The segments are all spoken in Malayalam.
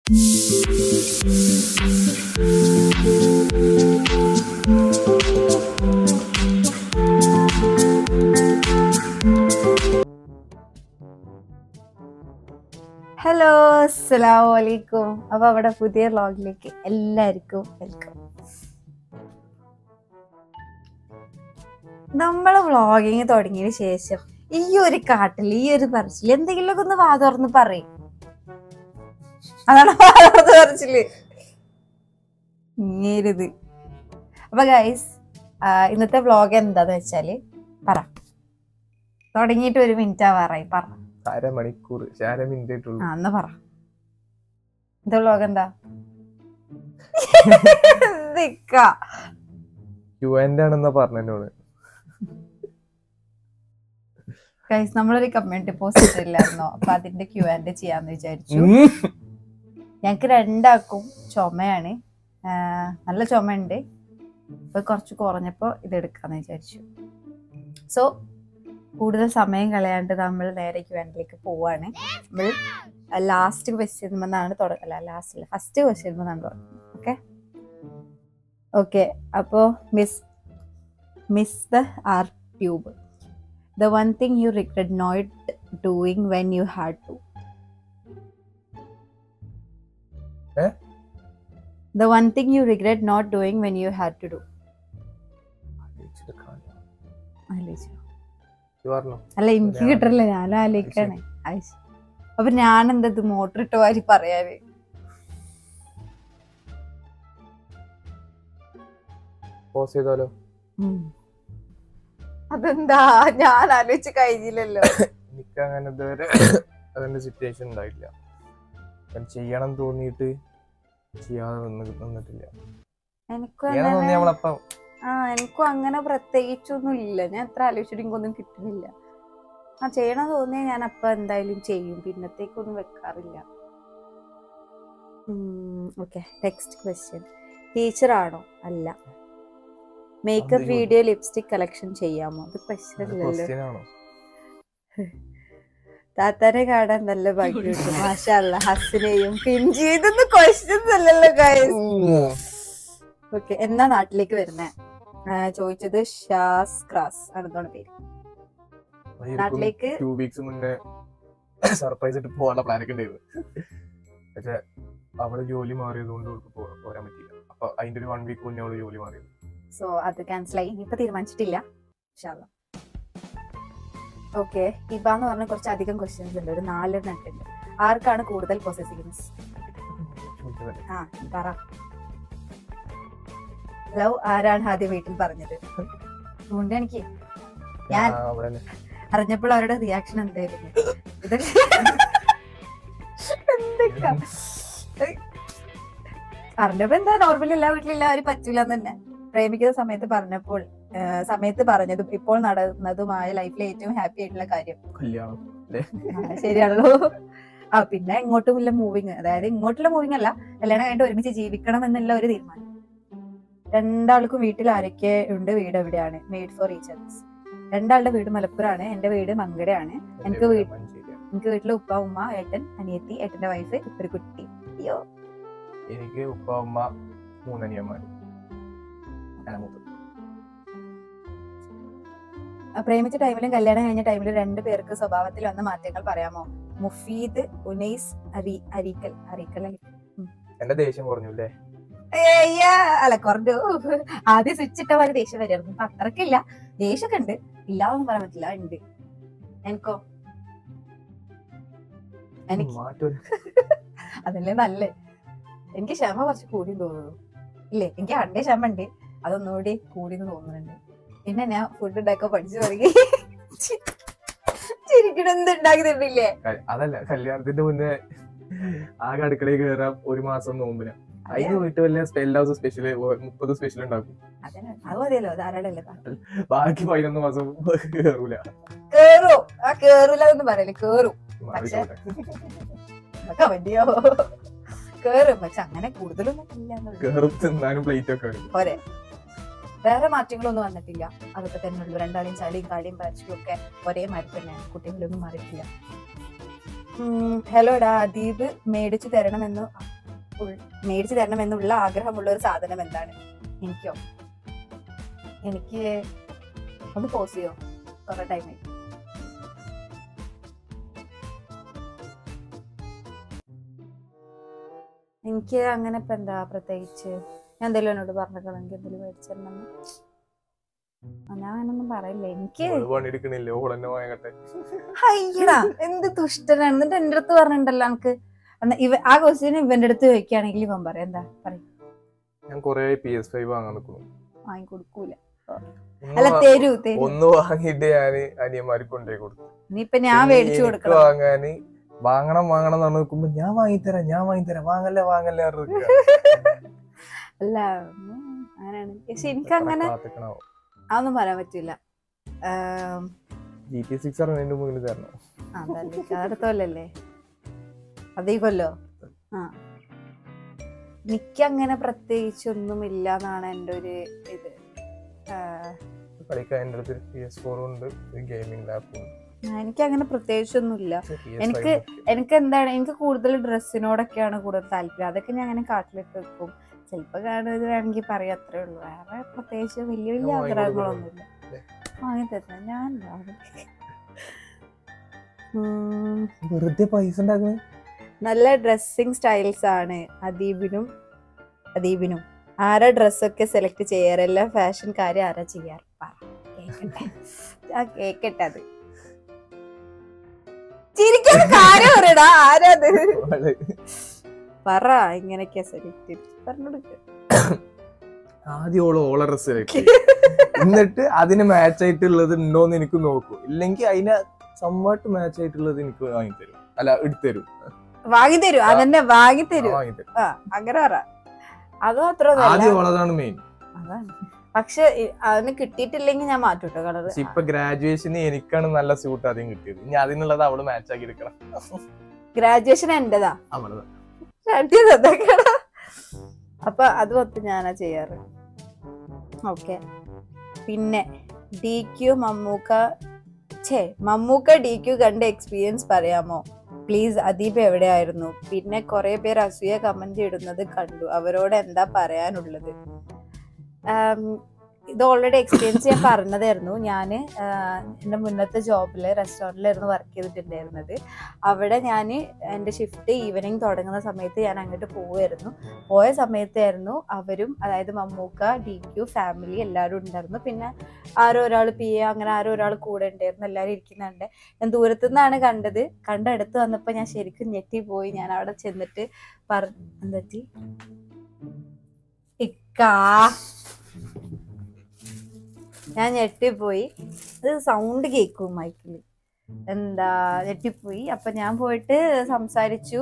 ഹലോ അസ്സലാമു അലൈക്കും അപ്പൊ അവിടെ പുതിയ വ്ളോഗിലേക്ക് എല്ലാവർക്കും വെൽക്കം നമ്മള് വ്ളോഗിങ് തുടങ്ങിയതിന് ശേഷം ഈ ഒരു കാട്ടിൽ ഈ ഒരു പറച്ചിൽ എന്തെങ്കിലുമൊക്കെ ഒന്ന് വാ തുറന്ന് പറയും അതാണ് വാ തുറന്ന് പറച്ചില് ഇങ്ങേരുത് അപ്പൊ ഗൈസ് ഇന്നത്തെ വ്ളോഗ് എന്താന്ന് വെച്ചാല് പറ തുടങ്ങിയിട്ട് ഒരു മിനിറ്റ് ആവാറായി പറ അരമണിക്കൂർ ശാല മിനിറ്റ് ആയിട്ടുള്ളൂ ആ എന്നാ പറ ഇന്റെ വ്ലോഗ് എന്താ നിക്ക യു എൻ്റെ ആണെന്നാ പറഞ്ഞോട് ഗൈസ് നമ്മളൊരു കമ്മ്യൂണിറ്റി പോസ്റ്റ് ഇട്ടില്ലായിരുന്നോ അപ്പൊ അതിന്റെ ക്യൂ ആൻഡ് ചെയ്യാന്ന് വിചാരിച്ചു ഞങ്ങക്ക് രണ്ടാക്കും ചുമയാണ് ആ, നല്ല ചുമയുണ്ട് അപ്പൊ കുറച്ച് കുറഞ്ഞപ്പോ ഇത് എടുക്കാന്ന് വിചാരിച്ചു സോ കൂടുതൽ സമയം കളയാണ്ട് നമ്മൾ നേരെ ക്യൂ ആൻഡിലേക്ക് പോവാണ് നമ്മൾ ലാസ്റ്റ് ക്വസ്റ്റ്യൻ നിന്നാണ് തുടങ്ങ ലാസ്റ്റ് ഫസ്റ്റ് ക്വസ്റ്റ്യൻ നിന്നാണ് തുടങ്ങുന്നത് ഓക്കെ ഓക്കെ അപ്പോ miss miss the are tube the one thing you regret not doing when you had to Eh? The one thing you regret not doing when you had to do. ആലോചിച്ചോ? പറഞ്ഞു അല്ല എനിക്ക് ഞാൻ- കിട്ടില്ല ഞാൻ ആലോചിക്കാണ് ആയിശ്. അപ്പൊ ഞാൻ എന്തത് മോട്ടർ ഇട്ട് വാരി പറയാന് പോസ് ചെയ്താലോ അതെന്താ ഞാൻ ആലോചിച്ച് കഴിഞ്ഞില്ലല്ലോ എനിക്ക് അങ്ങനെ ഇതുവരെ അതിന്റെ സിറ്റുവേഷൻ ഉണ്ടായിട്ടില്ല ഞാൻ ചെയ്യണം തോന്നിയിട്ട് ചെയ്യാതെ നിന്ന് നിന്നിട്ടില്ല എനിക്കും ചെയ്യണം തോന്നി അങ്ങനെ നമ്മളപ്പം ആ എനിക്കും അങ്ങനെ പ്രത്യേകിച്ചൊന്നും ഇല്ല ഞാൻ എത്ര ആലോചിച്ചിട്ട് എനിക്കൊന്നും കിട്ടുന്നില്ല ആ ചെയ്യണം തോന്നിയാൽ ഞാൻ അപ്പൊ എന്തായാലും ചെയ്യും പിന്നത്തേക്കൊന്നും വെക്കാറില്ല ഓക്കെ നെക്സ്റ്റ് ക്വസ്റ്റ്യൻ ടീച്ചർ ആണോ അല്ല മേക്കപ്പ് അത് വീഡിയോ ലിപ്സ്റ്റിക് കളക്ഷൻ ചെയ്യാമോ അത് ക്വസ്റ്റ്യൻ അല്ലല്ലോ ക്വസ്റ്റ്യൻ ആണോ താത്താനെ കാണാൻ നല്ല ഭംഗിയുണ്ട് മാഷല്ല ഹസിനെയും പിഞ്ചി ഇതൊന്നും ക്വസ്റ്റ്യൻസ് അല്ലല്ലോ ഗൈസ് ഓക്കെ എന്നാ നാട്ടിലേക്ക് വരുന്നേ ചോദിച്ചത് ഷാസ് ക്രാസ് ആണെന്നാണ് പേര് നാട്ടിലേക്ക് ടു വീക്സ് മുന്നേ സർപ്രൈസ് ആയിട്ട് പോകാനുള്ള പ്ലാനൊക്കെ ഉണ്ടായിരുന്നു പക്ഷെ അവള് ജോലി മാറിയത് കൊണ്ട് അവൾക്ക് പോ- പോരാൻ പറ്റിയില്ല അപ്പൊ അതിന്റെ ഒരു വൺ വീക്ക് മുന്നേ അവള് ജോലി മാറിയത് സോ അത് ക്യാൻസൽ ആയി ഇനിയിപ്പോ തീരുമാനിച്ചിട്ടില്ല ഓക്കെ ഇബാന്ന് പറഞ്ഞ കുറച്ച് അധികം ക്വസ്റ്റ്യൻസ് ഉണ്ട് ഒരു നാലെണ്ണം ഉണ്ട് ആർക്കാണ് കൂടുതൽ പൊസസീവ്നെസ് ചോദിച്ചതല്ലേ. ആ പറ ലവ് ആരാണ് ആദ്യം വീട്ടിൽ പറഞ്ഞത് അതുകൊണ്ട് എനിക്ക് ഞാൻ ആ, അവിടെ തന്നെ. അറിഞ്ഞപ്പോൾ അവരുടെ റിയാക്ഷൻ എന്തായിരുന്നു ഇതൊക്കെ എന്തൊക്കെ അറിഞ്ഞപ്പോ എന്താ നോർമലി എല്ലാ വീട്ടിലും എല്ലാവരും പറ്റൂല തന്നെ പ്രേമിക്കുന്ന സമയത്ത് പറഞ്ഞപ്പോൾ ആ, സമയത്ത് പറഞ്ഞതും ഇപ്പോൾ നടന്നതുമായ ലൈഫിലെ ഏറ്റവും ഹാപ്പി ആയിട്ടുള്ള കാര്യം കല്യാണം ആ, ശരിയാണല്ലോ ആ പിന്നെ ഇങ്ങോട്ടുമില്ല മൂവിങ് അതായത് ഇങ്ങോട്ടുള്ള മൂവിങ് അല്ല കല്യാണം കഴിഞ്ഞിട്ട് ഒരുമിച്ച് ജീവിക്കണം എന്നുള്ള ഒരു തീരുമാനം രണ്ടാൾക്കും വീട്ടിൽ ആരൊക്കെ ഉണ്ട് വീട് എവിടെയാണ് മെയ്ഡ് ഫോർ ഈച്ച് അതേഴ്സ് രണ്ടാളുടെ വീട് മലപ്പുറമാണ് എന്റെ വീട് മങ്കടയാണ് എനിക്ക് വീ- മഞ്ചേരിയാണ്. എനിക്ക് വീട്ടില് ഉപ്പ ഉമ്മ ഏട്ടൻ അനിയത്തി ഏട്ടന്റെ വൈഫ് ഒരു കുട്ടി അയ്യോ എനിക്ക് ഉപ്പ ഉമ്മ മൂന്നനിയന്മാര് ഞാൻ മൂത്തത്. ആ, പ്രേമിച്ച ടൈമിലും കല്യാണം കഴിഞ്ഞ ടൈമിലും രണ്ടു പേർക്ക് സ്വഭാവത്തിൽ വന്ന മാറ്റങ്ങൾ പറയാമോ മുഫീദ് ഉനൈസ് അരി അരീക്കൽ അരീക്കൽ അല്ലേ? എന്റെ ദേഷ്യം കുറഞ്ഞു അല്ലേ ഏയ്യ, അല്ല കുറഞ്ഞു ആദ്യം സ്വിച്ച് ഇട്ട പോലെ ദേഷ്യം വരായിരുന്നു ഇപ്പൊ അത്രക്കില്ല ദേഷ്യമൊക്കെ ഉണ്ട് ഇല്ലാതൊന്നും പറയാൻ പറ്റില്ല ഉണ്ട് എനിക്കോ എനിക്ക് മാറ്റം അതല്ലേ നല്ല എനിക്ക് ക്ഷമ കുറച്ച് കൂടി തോന്നുന്നു ഇല്ലേ എനിക്ക് അണ്ടേ ക്ഷമ ഉണ്ട് അതൊന്നുകൂടി കൂടി തോന്നുന്നുണ്ട് പിന്നെ ഞാൻ ഫുഡ് ഉണ്ടാക്കാൻ പഠിച്ചു തുടങ്ങി ചിരിക്കണം എന്ത് ഉണ്ടാക്കി തന്നില്ലേ ക- അതല്ല കല്യാണത്തിന്റെ മുന്നേ ആകെ അടുക്കളയിൽ കയറാം ഒരു മാസം നോമ്പിന് അതിന് പോയിട്ട് വല്ല എല്ലാ ദിവസം സ്പെഷ്യൽ മുപ്പത് സ്പെഷ്യൽ ഉണ്ടാക്കും അതന്നെ അത് മതിയല്ലോ ധാരാളല്ലേ ബാക്കി പതിനൊന്ന് മാസം കയറൂല കേറൂ ആ കേറൂല എന്ന് പറയല്ലേ കേറും പക്ഷെ- കമന്റിയോ കേറും പക്ഷെ അങ്ങനെ കൂടുതലൊന്നും ഇല്ല എന്നുള്ളൂ. കയറും തിന്നാനും പ്ലേറ്റ് ഒക്കെ വരും പോരെ വേറെ മാറ്റങ്ങളൊന്നും വന്നിട്ടില്ല അതൊക്കെ തന്നെ ഉള്ളൂ രണ്ടാളെയും ചളിയും കാളിയും പരച്ചിലും ഒക്കെ ഒരേ മാതിരി തന്നെയാണ് കുട്ടികളൊന്നും മാറിയിട്ടില്ല ഹലോ ഡാ അദീപ് മേടിച്ചു തരണമെന്ന് ഉൾ- മേടിച്ചു തരണം എന്നുള്ള ആഗ്രഹമുള്ള ഒരു സാധനം എന്താണ് എനിക്കോ എനിക്ക് ഒന്ന് പോസ് ചെയ്യോ കുറെ ടൈമായി എനിക്ക് അങ്ങനെ ഇപ്പൊ എന്താ പ്രത്യേകിച്ച് ഞാൻ എന്തെങ്കിലും എന്നോട് പറഞ്ഞിട്ടുണ്ടെങ്കിൽ എന്തെങ്കിലും മേടിച്ചിട്ടുണ്ടെന്ന് ഞാൻ അങ്ങനൊന്നും പറയില്ല എനിക്ക് ഓള് പണിയെടുക്കണില്ലേ ഓളെന്നെ വാങ്ങട്ടെ അയ്യടാ എന്ത് ദുഷ്ടനാണ് എന്നിട്ട് എന്റെ അടുത്ത് പറഞ്ഞിട്ടുണ്ടല്ലോ എനിക്ക് എന്നാ ഇവ ആ ക്വസ്റ്റ്യൻ ഇവന്റെ അടുത്ത് വെക്കുകയാണെങ്കിൽ ഇവൻ പറയാം എന്താ പറയും ഞാൻ കൊറേ പി എസ് ഫൈവ് വാങ്ങാൻ നിൽക്കുന്നു വാങ്ങി കൊടുക്കൂല ഒന്ന് അല്ല വാ- തരൂ തരൂ ഒന്ന് വാങ്ങിയിട്ട് ഞാന് അനിയന്മാർക്ക് കൊണ്ടുപോയി കൊടുത്തു ഇനിയിപ്പൊ ഞാൻ പിന്നെ മേടിച്ചു എനിക്ക് കൊടുക്കണം വാങ്ങാന് വാങ്ങണം വാങ്ങണം എന്ന് പറഞ്ഞ് നിൽക്കുമ്പോ ഞാൻ വാങ്ങിത്തരാം ഞാൻ വാങ്ങിത്തരാം വാങ്ങല്ലേ വാങ്ങല്ലേ പറഞ്ഞ് നിൽക്കുക. അല്ല ഉം, അങ്ങനെയാണ് പക്ഷെ എനിക്ക് അങ്ങനെ കാത്തിക്കണാവോ അതൊന്നും പറയാൻ പറ്റില്ല ആം, ജി ടി സിക്സ് അറിഞ്ഞതിന്റെ മുന്നിൽ തരണം അതല്ലേ അടുത്തോല്ലല്ലേ അതേ കൊല്ലോ ആ എനിക്കങ്ങനെ പ്രത്യേകിച്ചൊന്നും ഇല്ല എന്നാണ് എൻ്റെ ഒരു ഇത് ആ, കളിക്കാൻ എൻ്റെ അടുത്ത് പി എസ് ഫോറും ഉണ്ട് ഒരു ഗെയിമിംഗ് ലാപ്പും എനിക്കങ്ങനെ പ്രത്യേകിച്ചൊന്നുമില്ല എനിക്ക് എനിക്ക് എന്താണ് എനിക്ക് കൂടുതൽ ഡ്രസ്സിനോടൊക്കെയാണ് കൂടുതൽ താല്പര്യം അതൊക്കെ ഞാൻ അങ്ങനെ കാട്ടിലിട്ട് വെക്കും ചിലപ്പോ കാണുന്നത് വേണമെങ്കിൽ പറയാം അത്രേ ഉള്ളൂ വേറെ പ്രത്യേകിച്ച് വലിയ വലിയ ഞാൻ വാങ്ങി ആഗ്രഹങ്ങളൊന്നുമില്ല അല്ലേ? വാങ്ങി തരുന്ന ഞാൻ വാങ്ങി. ഉം, വെറുതെ പൈസ ഉണ്ടാക്കുന്നത് നല്ല ഡ്രസ്സിങ് സ്റ്റൈൽസ് ആണ് അദീബിനും അദീബിനും ആരാ ഡ്രസ്സൊക്കെ സെലക്ട് ചെയ്യാറ് എല്ലാ ഫാഷൻ കാര്യം ആരാ ചെയ്യാറ് പറ കേക്കട്ടെ ഞാൻ കേക്കട്ടെ അത് ചിരിക്കാൻ കാര്യം പറയടാ ആരാത് പറ ഇങ്ങനെയൊക്കെയാ സെലക്ട് പറഞ്ഞെടുക്ക ആദ്യം ഓള് ഓളെ ഡ്രസ് സെലക്ട് എന്നിട്ട് അതിന് മാച്ച് ആയിട്ടുള്ളത് ഉണ്ടോന്ന് എനിക്ക് നോക്കൂ ഇല്ലെങ്കിൽ അതിന് സംവാട്ട് മാച്ച് ആയിട്ടുള്ളത് എനിക്ക് വാങ്ങിത്തരും അല്ല എടുത്തരും വാങ്ങി തരൂ അതന്നെ വാങ്ങി തരൂ വാങ്ങിത്തരും ആ അങ്ങനെ പറ അത് മാത്രമല്ല ആദ്യം ഓളതാണ് മെയിൻ അതാണ് പക്ഷെ ഇ- അതിന് കിട്ടിയിട്ടില്ലെങ്കിൽ ഞാൻ മാറ്റൂട്ടോ കളർ പക്ഷെ ഇപ്പൊ ഗ്രാജുവേഷന് എനിക്കാണ് നല്ല സ്യൂട്ട് ആദ്യം കിട്ടിയത് ഇനി അതിനുള്ളത് അവള് മാച്ച് ആക്കി എടുക്കണം ഗ്രാജുവേഷൻ എന്റേതാ അവളത് ഷർട്ടി തന്നേക്കടാ. അപ്പൊ അത് മൊത്തം ഞാനാ ചെയ്യാറ് ഓക്കെ പിന്നെ ഡി ക്യു മമ്മൂക്ക ഛേ മമ്മൂക്ക ഡി ക്യു കണ്ട എക്സ്പീരിയൻസ് പറയാമോ പ്ലീസ് അദീപ് എവിടെയായിരുന്നു പിന്നെ കുറെ പേർ അസൂയ കമന്റ് ഇടുന്നത് കണ്ടു അവരോട് എന്താ പറയാനുള്ളത് ആം, ഇത് ഓൾറെഡി എക്സ്പീരിയൻസ് ഞാൻ പറഞ്ഞതായിരുന്നു ഞാൻ എൻ്റെ മുന്നത്തെ ജോബിൽ റെസ്റ്റോറൻറ്റിലായിരുന്നു വർക്ക് ചെയ്തിട്ടുണ്ടായിരുന്നത് അവിടെ ഞാൻ എൻ്റെ ഷിഫ്റ്റ് ഈവനിങ് തുടങ്ങുന്ന സമയത്ത് ഞാൻ അങ്ങോട്ട് പോവുമായിരുന്നു പോയ സമയത്തായിരുന്നു അവരും അതായത് മമ്മൂക്ക ഡി ക്യു ഫാമിലി എല്ലാവരും ഉണ്ടായിരുന്നു പിന്നെ ആരോ ഒരാൾ പി എ അങ്ങനെ ആരോ ഒരാൾ കൂടെ ഉണ്ടായിരുന്നു എല്ലാവരും ഇരിക്കുന്നുണ്ട് ഞാൻ ദൂരത്തു നിന്നാണ് കണ്ടത് കണ്ട അടുത്ത് വന്നപ്പോൾ ഞാൻ ശരിക്കും ഞെട്ടിപ്പോയി ഞാൻ അവിടെ ചെന്നിട്ട് പറ എന്തെറ്റി ഇക്കാ ഞാൻ ഞെട്ടിപ്പോയി ഇത് സൗണ്ട് കേൾക്കും മൈക്കിൽ എന്താ ഞെട്ടിപ്പോയി അപ്പൊ ഞാൻ പോയിട്ട് സംസാരിച്ചു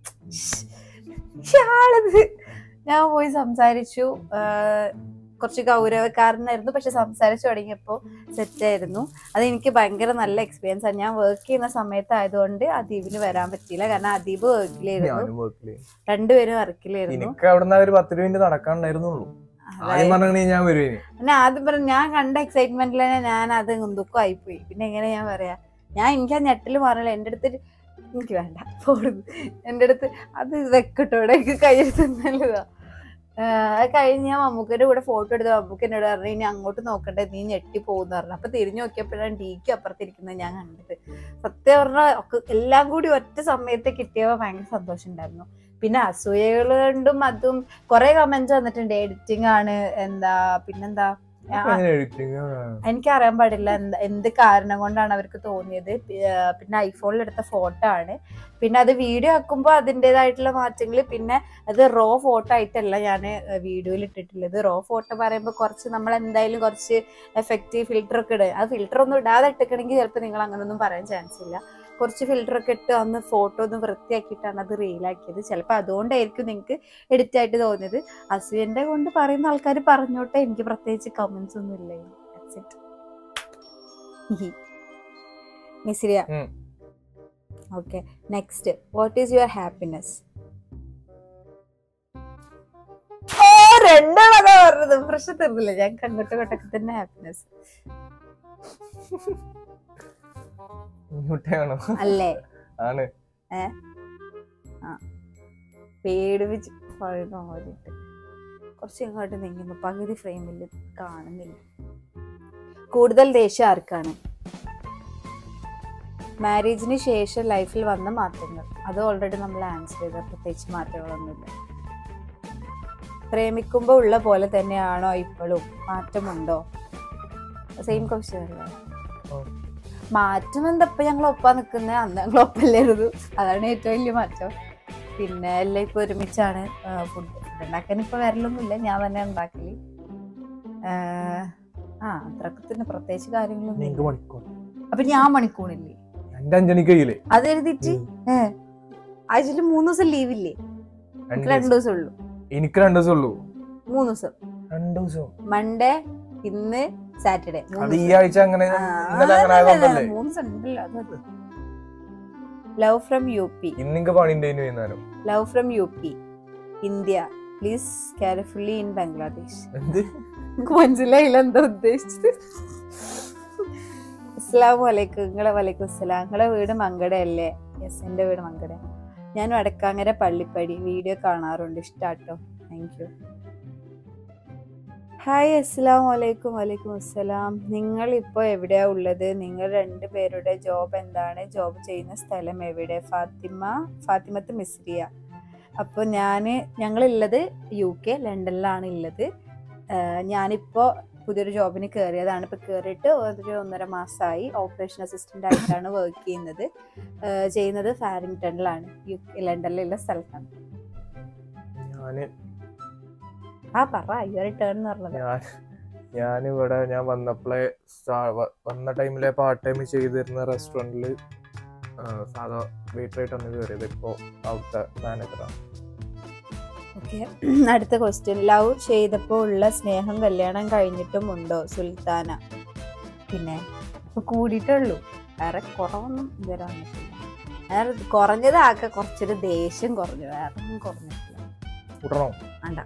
ഇയാളത് ഞാൻ പോയി സംസാരിച്ചു ആ, കുറച്ച് ഗൗരവക്കാരനായിരുന്നു പക്ഷെ സംസാരിച്ചു തുടങ്ങിയപ്പോൾ സെറ്റായിരുന്നു അത് എനിക്ക് ഭയങ്കര നല്ല എക്സ്പീരിയൻസ് ആണ് ഞാൻ വർക്ക് ചെയ്യുന്ന സമയത്തായതുകൊണ്ട് അദീപിന് വരാൻ പറ്റിയില്ല കാരണം അദീപ് വർക്കിലായിരുന്നു ഞാനും വർക്കില് രണ്ടുപേരും വർക്കിലായിരുന്നു എനിക്ക് അവിടെ ഒരു പത്ത് രൂപ നടക്കാണ്ടായിരുന്നുള്ളൂ ആദ്യം പറഞ്ഞു ഞാൻ വരുവേന് പിന്നെ ആദ്യം പറഞ്ഞു ഞാൻ കണ്ട എക്സൈറ്റ്മെന്റിൽ തന്നെ ഞാൻ അത് ദുഃഖം ആയിപ്പോയി പിന്നെ എങ്ങനെ ഞാൻ പറയാ ഞാൻ എനിക്ക് ആ ഞെട്ടിൽ പറഞ്ഞില്ല എൻ്റെ അടുത്ത് എനിക്ക് വേണ്ട പോടുന്നു എൻ്റെ അടുത്ത് അത് വെക്കട്ടോടെ എനിക്ക് കയ്യിൽ തന്നല്ലതാ അത് കഴിഞ്ഞ് ഞാൻ മമ്മൂക്കയുടെ കൂടെ ഫോട്ടോ എടുത്ത് മമ്മൂക്ക എന്നോട് പറഞ്ഞു ഇനി അങ്ങോട്ട് നോക്കണ്ടേ നീ ഞെട്ടി പോകുന്ന പറഞ്ഞു അപ്പൊ തിരിഞ്ഞു നോക്കിയപ്പോഴാണ് ഡിക്ക് അപ്പുറത്തിരിക്കുന്നത് ഞാൻ കണ്ടത് സത്യം പറഞ്ഞാൽ ഒക്കെ എല്ലാം കൂടി ഒറ്റ സമയത്ത് കിട്ടിയപ്പോൾ ഭയങ്കര സന്തോഷം ഉണ്ടായിരുന്നു പിന്നെ അസൂയകൾ കൊണ്ടും അതും കുറെ കമന്റ്സ് വന്നിട്ടുണ്ട് എഡിറ്റിംഗ് ആണ് എന്താ പിന്നെന്താ ആ, എനിക്ക് അറിയാൻ പാടില്ല എന്ത് എന്ത് കാരണം കൊണ്ടാണ് അവർക്ക് തോന്നിയത് പി- ആ, പിന്നെ ഐഫോണിൽ എടുത്ത ഫോട്ടോ ആണ് പിന്നെ അത് വീഡിയോ ആക്കുമ്പോൾ അതിൻ്റെതായിട്ടുള്ള മാറ്റങ്ങൾ പിന്നെ അത് റോ ഫോട്ടോ ആയിട്ടല്ല ഞാൻ വീഡിയോയിൽ ഇട്ടിട്ടുള്ളത് റോ ഫോട്ടോ പറയുമ്പോൾ കുറച്ച് നമ്മൾ എന്തായാലും കുറച്ച് എഫക്റ്റ് ഫിൽറ്റർ ഒക്കെ ഇടുക അത് ഫിൽറ്റർ ഒന്നും ഇടാതെ ഇട്ടിക്കണമെങ്കിൽ ചിലപ്പോൾ നിങ്ങൾ അങ്ങനൊന്നും പറയാൻ ചാൻസ് ഇല്ല കുറച്ച് ഫിൽറ്റർ ഒക്കെ ഇട്ട് അന്ന് ഫോട്ടോ ഒന്ന് വൃത്തിയാക്കിയിട്ടാണ് അത് റീലാക്കിയത് ചിലപ്പോൾ അതുകൊണ്ടായിരിക്കും നിങ്ങൾക്ക് എഡിറ്റ് ആയിട്ട് തോന്നിയത് അസൂയന്റെ കൊണ്ട് പറയുന്ന ആൾക്കാർ പറഞ്ഞോട്ടെ എനിക്ക് പ്രത്യേകിച്ച് കമന്റ്സ് ഒന്നും ഇല്ല മിസിരിയ ഉം. Okay next what is your happiness ഓ രണ്ടാളതാ പറഞ്ഞത് പ്രശ്നം തീർന്നില്ല ഞങ്ങൾക്ക് അങ്ങോട്ടും ഇങ്ങോട്ടൊക്കെ തന്നെ ഹാപ്പിനെസ് മുട്ടയാണോ അല്ലേ ആണ് പേടിപ്പിച്ച് പറയുന്ന പോലെയിട്ട് കുറച്ച് ഇങ്ങോട്ട് നീങ്ങുമ്പോൾ പകുതി ഫ്രെയിമിൽ കാണുന്നില്ല കൂടുതൽ ദേഷ്യം ആർക്കാണ് മാരേജിന് ശേഷം ലൈഫിൽ വന്ന മാറ്റങ്ങൾ അത് ഓൾറെഡി നമ്മൾ ആൻസർ ചെയ്ത പ്രത്യേകിച്ച് മാറ്റങ്ങളൊന്നുമില്ല പ്രേമിക്കുമ്പോൾ ഉള്ള പോലെ തന്നെയാണോ ഇപ്പോഴും മാറ്റമുണ്ടോ സെയിം ക്വസ്റ്റ്യൻ അല്ലേ ഓ. മാറ്റം എന്താ ഇപ്പൊ ഞങ്ങൾ ഒപ്പാ നിൽക്കുന്നത് അന്ന് ഞങ്ങൾ ഒപ്പല്ലായിരുന്നു അതാണ് ഏറ്റവും വലിയ മാറ്റം പിന്നെ എല്ലാം ഇപ്പൊ ഒരുമിച്ചാണ് ഫുഡ് ഫുഡ് ഉണ്ടാക്കാൻ ഇപ്പൊ വരലൊന്നുമില്ല ഞാൻ തന്നെ ഉണ്ടാക്കല് ആ, ആ അത്രക്ക് തന്നെ പ്രത്യേകിച്ച് നിങ്ങക്ക് കാര്യങ്ങളൊന്നും മണിക്കൂർ അപ്പൊ ഞാൻ മണിക്കൂണില്ലേ എന്റെ അഞ്ചണിക്ക് കയ്യില് അത് എഴുതിട്ട് ഏ ആഴ്ചയിൽ മൂന്ന് ദിവസം ലീവില്ലേ എനിക്ക് രണ്ടു ദിവസം ഉള്ളൂ എനിക്ക് രണ്ടു ദിവസം ഉള്ളൂ മൂന്ന് ദിവസം രണ്ടു ദിവസം മൺഡേ ഇന്ന് സാറ്റർഡേ അത് ഈ ആഴ്ച അങ്ങനെ ഇന്നലെ അങ്ങനെ ആയതുകൊണ്ടല്ലേ മൂന്ന് ദിവസം ഉണ്ടല്ലോ അത് ലവ് ഫ്രം യു പി ഇന്നിങ്ക പണി ഉണ്ടായിരുന്നു വൈകുന്നേരം love from U P India please carefully in Bangladesh എന്ത് എനിക്ക് മനസ്സിലായില്ല എന്താ ഉദ്ദേശിച്ചത് അസ്സാം വലൈക്കും നിങ്ങളെ വലൈക്കും അസ്സലാം നിങ്ങളെ വീട് മങ്കടയല്ലേ യെസ് എൻ്റെ വീട് മങ്കട ഞാൻ വടക്കാങ്ങര പള്ളിപ്പടി വീഡിയോ കാണാറുണ്ട് ഇഷ്ടാട്ടോ താങ്ക് യു ഹായ് അസ്സാം വലൈക്കും വലൈക്കും അസ്സലാം നിങ്ങൾ ഇപ്പോൾ എവിടെയാ ഉള്ളത് നിങ്ങൾ രണ്ടുപേരുടെ ജോബ് എന്താണ് ജോബ് ചെയ്യുന്ന സ്ഥലം എവിടെ ഫാത്തിമ ഫാത്തിമത്ത് മിസ്രിയ അപ്പോൾ ഞാൻ ഞങ്ങളുള്ളത് യു കെ ലണ്ടനിലാണ് ഉള്ളത് ആഹ് ഞാനിപ്പോൾ പുതിയൊരു ജോബിന് കയറിയതാണ് ഇപ്പോൾ കയറിയിട്ട് ഒരു ഒന്നര മാസമായി ഓപ്പറേഷൻ അസിസ്റ്റൻ്റ് ആയിട്ടാണ് വർക്ക് ചെയ്യുന്നത് ആഹ് ചെയ്യുന്നത് ഫാരിങ്ടണിലാണ് യു കെ ലണ്ടനിലുള്ള സ്ഥലത്താണ് ഞാന് ആ പറ യുവർ ടേൺ എന്ന് പറഞ്ഞത് ഞാൻ ഞാനിവിടെ ഞാൻ വന്നപ്പോഴേ സ്റ്റാ- വ- വന്ന ടൈമിലെ പാർട്ട് ടൈം ചെയ്തിരുന്ന റെസ്റ്റോറൻറ്റിൽ സാധാ വെയിറ്റർ ആയിട്ട് വന്ന് കയറിയത് ഇപ്പോൾ അവിടുത്തെ മാനേജറാണ് ഓക്കെ അടുത്ത ക്വസ്റ്റ്യൻ ലവ് ചെയ്തപ്പോൾ ഉള്ള സ്നേഹം കല്യാണം കഴിഞ്ഞിട്ടും ഉണ്ടോ സുൽത്താന പിന്നെ ഇപ്പൊ കൂടിയിട്ടുള്ളൂ വേറെ കുറവൊന്നും ഇതുവരെ വന്നിട്ടില്ല വേറെ കുറഞ്ഞത് ആകെ കുറച്ചൊരു ദേഷ്യം കുറഞ്ഞു വേറെ ഒന്നും കുറഞ്ഞിട്ടില്ല കൂട്ടണോ വേണ്ട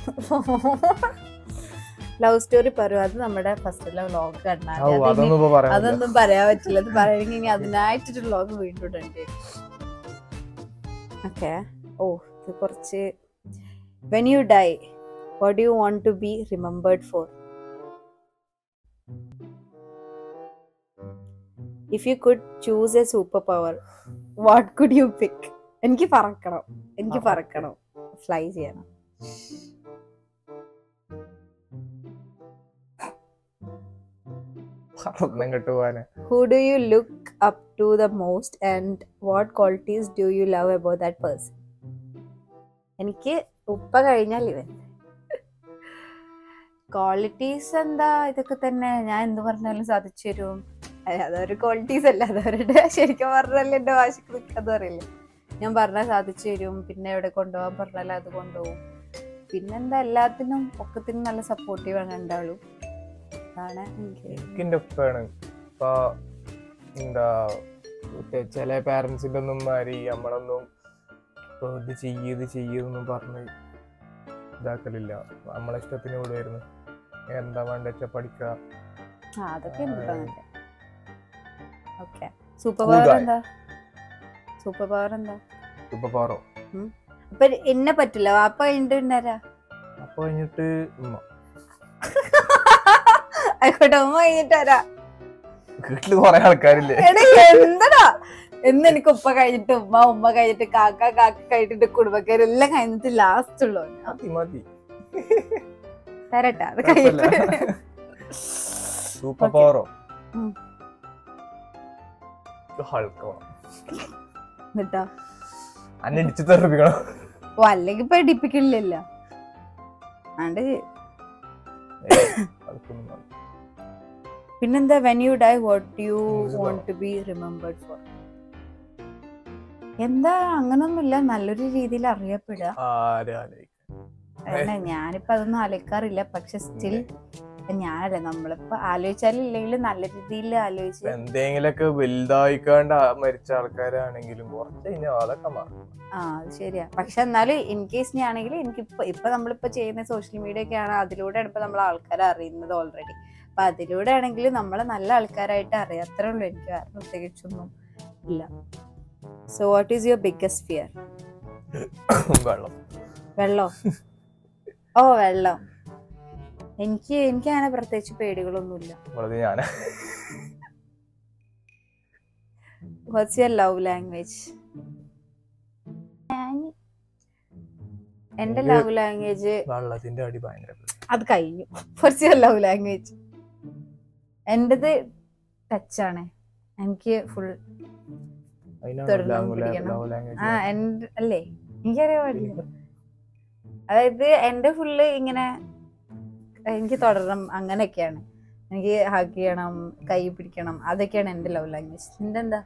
ലവ് സ്റ്റോറി പറയൂ അത് നമ്മുടെ ഫസ്റ്റിലെ വ്ലോഗ് ഔ, കണ്ടാൽ അതൊന്നും ഇപ്പൊ പറയാൻ പറ്റില്ല. അതൊന്നും പറയാൻ പറ്റില്ല അത് പറയണമെങ്കിൽ ഇനി അതിനായിട്ടൊരു വ്ലോഗ് വീണ്ടും ഇടേണ്ടി ഓക്കെ ഓ ഇത് കുറച്ച് when you die what you want to be remembered for if you could choose a superpower what could you pick എനിക്ക് പറക്കണം എനിക്ക് പറക്കണം ഫ്ലൈ ചെയ്യണം പറന്നും കെട്ട് പോവാന് Who do you look up to the most and what qualities do you love about that person? എനിക്ക് ഉപ്പ കഴിഞ്ഞാൽ ഇവൻ ക്വാളിറ്റീസ് എന്താ ഇതൊക്കെ തന്നെ ഞാൻ എന്ത് പറഞ്ഞാലും സാധിച്ചു തരും അല്ല, അതൊരു ക്വാളിറ്റീസ് അല്ല അതവരുടെ ശരിക്കും പറഞ്ഞാൽ എന്റെ വാശിക്ക് നിൽക്കാന്ന് പറയില്ലേ ഞാൻ പറഞ്ഞാൽ സാധിച്ചു തരും പിന്നെ എവിടെ കൊണ്ടുപോകാൻ പറഞ്ഞാൽ അത് കൊണ്ടുപോകും പിന്നെന്താ എല്ലാത്തിനും ഒക്കത്തിനും നല്ല സപ്പോർട്ടീവ് ആണ് രണ്ടാളും അതാണ് എനിക്ക് എനിക്ക് എന്റെ ഉപ്പയാണ് ഇപ്പൊ എന്താ മറ്റേ ചില പാരന്റ്സിന്റെ ഒന്നും മാറി നമ്മളൊന്നും ഇപ്പൊ ഇത് ചെയ്യ് ഇത് ചെയ്യൊന്നും പറഞ്ഞ് ഇതാക്കലില്ല നമ്മളെ ഇഷ്ടത്തിന് വിടുമായിരുന്നു എന്താ വേണ്ട വെച്ചാ പഠിക്കുക ആ അതൊക്കെ ഉണ്ട് okay super Cool power guy. എന്താ സൂപ്പർ പവർ എന്താ ഇപ്പൊ പാറോ അപ്പൊ എന്നെ പറ്റില്ല വാപ്പ കഴിഞ്ഞിട്ട് പിന്നാരാ അപ്പൊ കഴിഞ്ഞിട്ട് ഉമ്മ ആയിക്കോട്ടെ ഉമ്മ കഴിഞ്ഞിട്ട് വരാ വീട്ടില് കൊറേ ആൾക്കാരില്ലേ എടാ എന്തടാ എന്ന് എനിക്ക് ഉപ്പ കഴിഞ്ഞിട്ട് ഉമ്മ ഉമ്മ കഴിഞ്ഞിട്ട് കാക്ക കാക്ക കഴിഞ്ഞിട്ട് കുടുംബക്കാരെല്ലാം കഴിഞ്ഞിട്ട് ലാസ്റ്റ് ഉള്ളു മതി മതി തരട്ടെ അത് കുഴപ്പമില്ല. കഴിഞ്ഞിട്ട് സൂപ്പർ Okay. പവറോ ഉം. ഹൾക്കോ എന്നിട്ടാ അന്നെ ഇടിച്ചു തെറിപ്പിക്കണം ഓ അല്ലെങ്കിൽ ഇപ്പൊ ഇടിപ്പിക്കില്ലല്ലോ ആണ്ട് ഹൾക്കൊന്നും വേണ്ട. പിന്നെന്താ when you die what you Invisible. Won't to be remembered for എന്താ അങ്ങനൊന്നുമില്ല നല്ലൊരു രീതിയിൽ അറിയപ്പെടുക ആരും ആലോചിക്കും അല്ല ഞാനിപ്പോ അതൊന്നും ആലോചിക്കാറില്ല പക്ഷെ സ്റ്റിൽ ഞാനല്ല നമ്മളിപ്പോ ആലോചിച്ചാലും ഇല്ലെങ്കിലും നല്ല രീതിയിൽ ആലോചിച്ച് എന്തെങ്കിലൊക്കെ വലുതായിക്കാണ്ട് ആ മരിച്ച ആൾക്കാരാണെങ്കിലും കുറച്ച് കഴിഞ്ഞാൽ അതൊക്കെ മാറും ആ അത് ശരിയാ പക്ഷെ എന്നാലും ഇൻ കേസ് ഞാൻ ആണെങ്കിൽ എനിക്ക് ഇപ്പൊ ഇപ്പൊ നമ്മളിപ്പോ ചെയ്യുന്ന സോഷ്യൽ മീഡിയ ഒക്കെയാണ് അതിലൂടെയാണ് ഇപ്പൊ നമ്മൾ ആൾക്കാരെ അറിയുന്നത് ഓൾറെഡി അപ്പൊ അതിലൂടെ ആണെങ്കിലും നമ്മളെ നല്ല ആൾക്കാരായിട്ട് അറിയാം അത്രേ ഉള്ളൂ എനിക്ക് വേറെ പ്രത്യേകിച്ചൊന്നും ഇല്ല so what is your biggest fear വെള്ളം വെള്ളോ ഓ വെള്ളം എനിക്ക് എനിക്ക് അങ്ങനെ പ്രത്യേകിച്ച് പേടികളൊന്നുമില്ല വെള്ളത് ഞാനാ വാട്സ് യുവർ ലവ് ലാംഗ്വേജ് എന്റെ എനിക്ക് ലവ് ലാംഗ്വേജ് വെള്ളത്തിന്റെ അടി ഭയങ്കര പേടി. അത് കഴിഞ്ഞു വാട്സ് യുവർ ലവ് ലാംഗ്വേജ് എന്റേത് ടച്ചാണ് എനിക്ക് ഫുൾ അതിനാണ് തൊടണം, love la- പിടിക്കണം. love language. ആ എന്റെ അല്ലേ എനിക്കറിയാൻ പാടില്ല അതായത് എന്റെ ഫുള്ള് ഇങ്ങനെ എനിക്ക് തുടരണം അങ്ങനെയൊക്കെയാണ് എനിക്ക് ഹഗ് ചെയ്യണം കൈ പിടിക്കണം അതൊക്കെയാണ് എന്റെ ലവ് ലാംഗ്വേജ് നിന്റെ എന്താ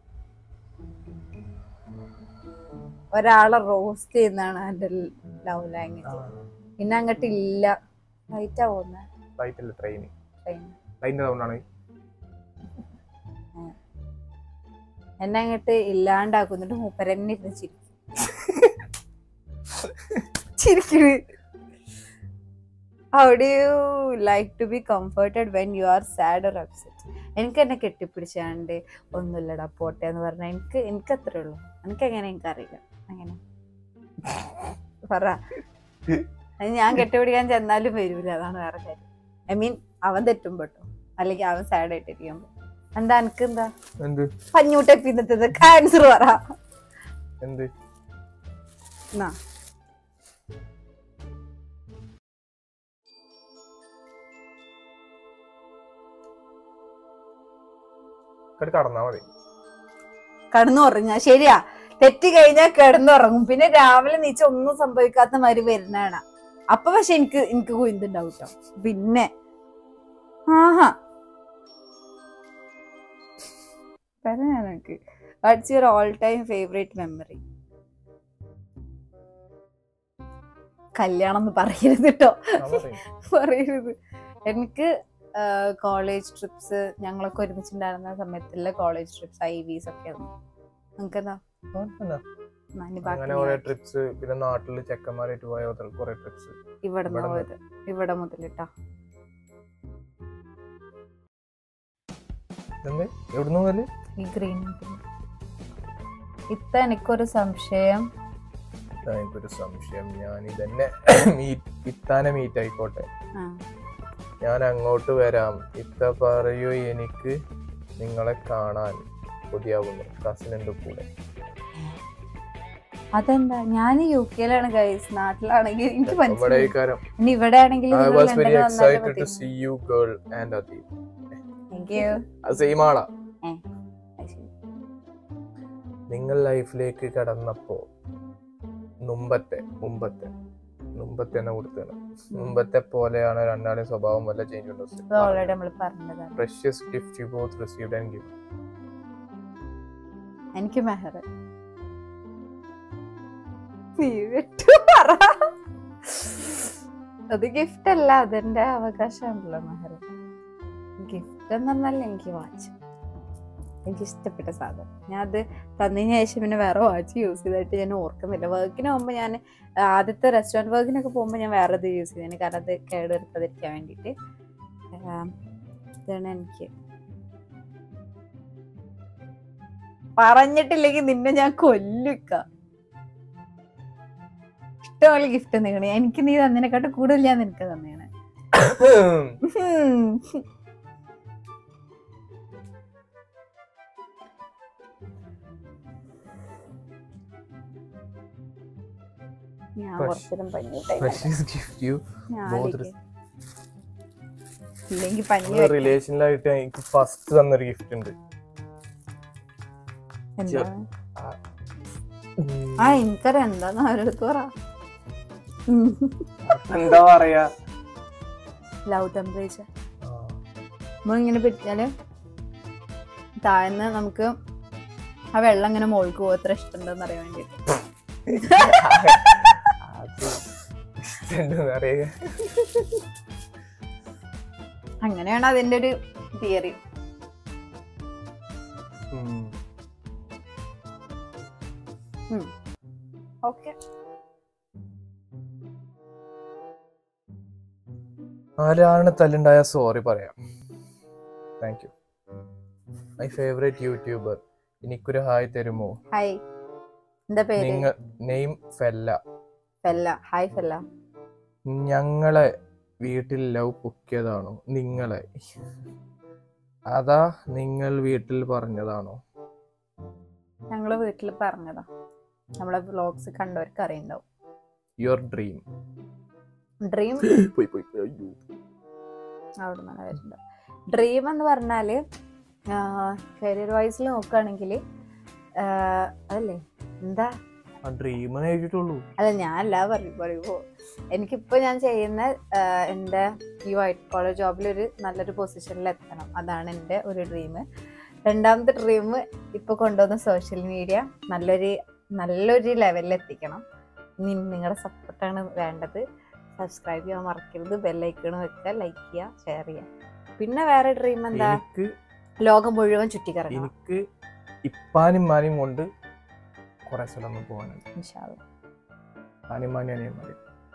ഒരാളെ റോസ്റ്റ് ചെയ്യുന്നതാണ് എന്റെ ലവ് ആ, ലാംഗ്വേജ് പിന്നെ അങ്ങോട്ട് ഇല്ല ലൈറ്റാ പോകുന്ന flight അല്ല ട്രെയിൻ ട്രെയിൻ ട്രെയിനിന്റെ സൗണ്ടാണ് എന്നെ അങ്ങോട്ട് ഇല്ലാണ്ടാക്കുന്നിട്ട് മൂപ്പരെന്നെ ഇരുന്ന് ചിരിക്കും ചിരിക്കണ് how do you like to be comforted when you are sad or upset എനിക്ക് എന്നെ കെട്ടിപ്പിടിച്ചാണ്ട് ഒന്നുമില്ലടാ പോട്ടെ എന്ന് പറഞ്ഞാൽ എനിക്ക് എനിക്ക് അത്രേ ഉള്ളൂ എനിക്ക് എങ്ങനെ എനിക്കറിയില്ല അങ്ങനെ പറ അത് ഞാൻ കെട്ടിപ്പിടിക്കാൻ ചെന്നാലും വരൂല അതാണ് വേറെ കാര്യം ഐ മീൻ അവൻ തെറ്റും പെട്ടോ അല്ലെങ്കിൽ അവൻ സാഡ് ആയിട്ടിരിക്കുമ്പോ എന്താ എനിക്ക് എന്താ എന്ത് പഞ്ഞൂട്ടെ പിന്നത്തത് ക്യാൻസർ പറ എന്ത് എന്നാ ഇങ്ങോട്ട് കടന്നാ മതി കിടന്നുറങ്ങ ശരിയാ തെറ്റി കഴിഞ്ഞാൽ കിടന്നുറങ്ങും പിന്നെ രാവിലെ നീച്ച ഒന്നും സംഭവിക്കാത്ത മാതിരി വരുന്നതാണ് അപ്പൊ പക്ഷെ എനിക്ക് എനിക്ക് കുയിന്തുണ്ടാവും കേട്ടോ പിന്നെ ആഹാ പറയാ എനിക്ക് what's your all time favourite memory കല്യാണം എന്ന് പറയരുത് കേട്ടോ ആ, മതി. പറയരുത് എനിക്ക് കോളേജ് ട്രിപ്സ് ഞങ്ങളൊക്കെ ഒരുമിച്ചുണ്ടായിരുന്ന സമയത്തുള്ള കോളേജ് ട്രിപ്സ് ഐ വിസ് ഒക്കെ ആയിരുന്നു നിങ്ങൾക്ക് എന്താ കുഴപ്പമില്ല. അങ്ങനെ കുറെ ട്രിപ്സ് പിന്നെ നാട്ടില് ചെക്കന്മാരായിട്ട് പോയ കുറെ ട്രിപ്സ് ഇവിടെ ഇവിടെ പോയത് ഇവിടെ മുതലിട്ടാ എന്ത് എവിടുന്ന് മുതല് ഈ ഗ്രീൻ ഇത്ത എനിക്കൊരു സംശയം ഇതാ എനിക്കൊരു സംശയം ഞാൻ ഇതന്നെ മീറ്റ് ഇത്താനെ മീറ്റ് ആയിക്കോട്ടെ ആ, ഞാൻ അങ്ങോട്ട് വരാം ഇത്ത പറയൂ എനിക്ക് നിങ്ങളെ കാണാൻ കൊതിയാകുന്നു കസിനുണ്ട് കൂടെ അതെന്താ ഞാൻ യു കെയിലാണ് ഗൈസ് നാട്ടിലാണെങ്കിൽ എനിക്ക് നമ്മുടെ മനസ്സിലായി ഈ കാര്യം ഇനി ഇവിടെ ആണെങ്കിൽ I was very excited to see you girl and Atheev thank you അത് സെയിം ആളാ നിങ്ങൾ ലൈഫിലേക്ക് കടന്നപ്പോ മുമ്പത്തെ മുമ്പത്തെ മുമ്പത്തെ തന്നെ കൊടുത്തത് മുമ്പത്തെ പോലെയാണ് രണ്ടാളും സ്വഭാവം വല്ല ചേഞ്ച് ഓൾറെഡി നമ്മൾ പറഞ്ഞതാണ് precious gift you both received and give എനിക്ക് മെഹർ നീ വിട്ടു പറ അത് ഗിഫ്റ്റ് അല്ല അതെന്റെ അവകാശമാണല്ലോ മെഹർ ഗിഫ്റ്റ് എന്ന് പറഞ്ഞാൽ എനിക്ക് വാച്ച് എനിക്ക് ഇഷ്ടപ്പെട്ട സാധനം ഞാൻ അത് തന്നതിന് ശേഷം പിന്നെ വേറെ വാച്ച് യൂസ് ചെയ്തായിട്ട് ഞാൻ ഓർക്കുന്നില്ല വർക്കിന് പോകുമ്പോൾ ഞാൻ ആദ്യത്തെ റെസ്റ്റോറൻറ്റ് വർക്കിനൊക്കെ പോകുമ്പോൾ ഞാൻ വേറെ ഇത് യൂസ് ചെയ്തതിന് കാരണം അത് കേട് വരുത്താതിരിക്കാൻ വേണ്ടിയിട്ട് ആം, ഇതാണ് എനിക്ക് പറഞ്ഞിട്ടില്ലെങ്കിൽ നിന്നെ ഞാൻ കൊല്ലുക്ക ഇഷ്ടമുള്ള ഗിഫ്റ്റ് നീക്കണേ എനിക്ക് നീ തന്നതിനെക്കാട്ട് കൂടുതൽ ഞാൻ നിനക്ക് തന്നെയാണ് ഞാൻ Fresh. കുറച്ചേരം പഞ്ഞിട്ടെ പ്രഷ്യസ് ഗിഫ്റ്റ് യു ഞാൻ both ആലോചിക്കാം. ഇല്ലെങ്കി പഞ്ഞി നമ്മള് വെക്കാം. റിലേഷനിലായിട്ട് എനിക്ക് ഫസ്റ്റ് തന്നൊരു ഗിഫ്റ്റ് ഉണ്ട് എന്താ ആ എനിക്കറിയാം എന്താന്ന് അവരെടുത്ത് പറ എന്താ പറയാ ലവ് ടെമ്പറേച്ചർ നമ്മളിങ്ങനെ പിടിച്ചാല് താഴ്ന്ന് നമുക്ക് ആ വെള്ളം ഇങ്ങനെ മുകൾക്ക് പോകും എത്ര ഇഷ്ടമുണ്ടെന്ന് അറിയാൻ വേണ്ടിട്ട് അത് ഇഷ്ടമുണ്ടെന്ന് അറിയുക അങ്ങനെയാണ് അതിന്റെ ഒരു തിയറി ഓക്കെ ആരാണ് തല്ലുണ്ടായ സോറി പറയാം thank you my favourite YouTuber എനിക്കൊരു ഹായ് തരുമോ ഹായ് എന്താ പേര് നിങ്ങൾ നെയിം ഫെല്ല ഫെല്ല ഹായ് ഫെല്ല ഞങ്ങളെ വീട്ടിൽ ലവ് പൊക്കിയതാണോ നിങ്ങളെ അതാ നിങ്ങൾ വീട്ടിൽ പറഞ്ഞതാണോ ഞങ്ങള് വീട്ടിൽ പറഞ്ഞതാ നമ്മളെ വ്ലോഗ്സ് കണ്ടവർക്ക് അറിയണ്ടാവും യുവർ ഡ്രീം ഡ്രീം പോയി പോയി പോയി, അയ്യോ അവിടെ നിന്നാണ് വരുന്നത് ഡ്രീം എന്ന് പറഞ്ഞാല് കരിയർ വൈസിൽ നോക്കുകയാണെങ്കിൽ അതല്ലേ എന്താ ആ ഡ്രീം കഴിച്ചിട്ടുള്ളൂ അല്ല ഞാൻ അല്ല പറയും പറയുമ്പോ എനിക്കിപ്പോ ഞാൻ ചെയ്യുന്ന ആ, എൻ്റെ ഈ വൈറ്റ് കോളർ ജോബിൽ ഒരു നല്ലൊരു പൊസിഷനിൽ എത്തണം അതാണ് എൻ്റെ ഒരു ഡ്രീം രണ്ടാമത്തെ ഡ്രീം ഇപ്പൊ കൊണ്ടുവന്ന സോഷ്യൽ മീഡിയ നല്ലൊരു നല്ലൊരു ലെവലിൽ എത്തിക്കണം ഇനി നിങ്ങളുടെ സപ്പോർട്ടാണ് വേണ്ടത് സബ്സ്ക്രൈബ് ചെയ്യാൻ മറക്കരുത് ബെല്ലൈക്കൺ വെക്കുക ലൈക്ക് ചെയ്യുക ഷെയർ ചെയ്യുക പിന്നെ വേറെ ഡ്രീം എന്താ എനിക്ക് ലോകം മുഴുവൻ ചുറ്റിക്കറങ്ങണം എനിക്ക് ഇപ്പാനും മാനും കൊണ്ട് കുറെ സ്ഥലമൊന്നും പോകാനുണ്ട് ഇൻഷാ അള്ളാ. അനിമാനി അനിയന്മാര്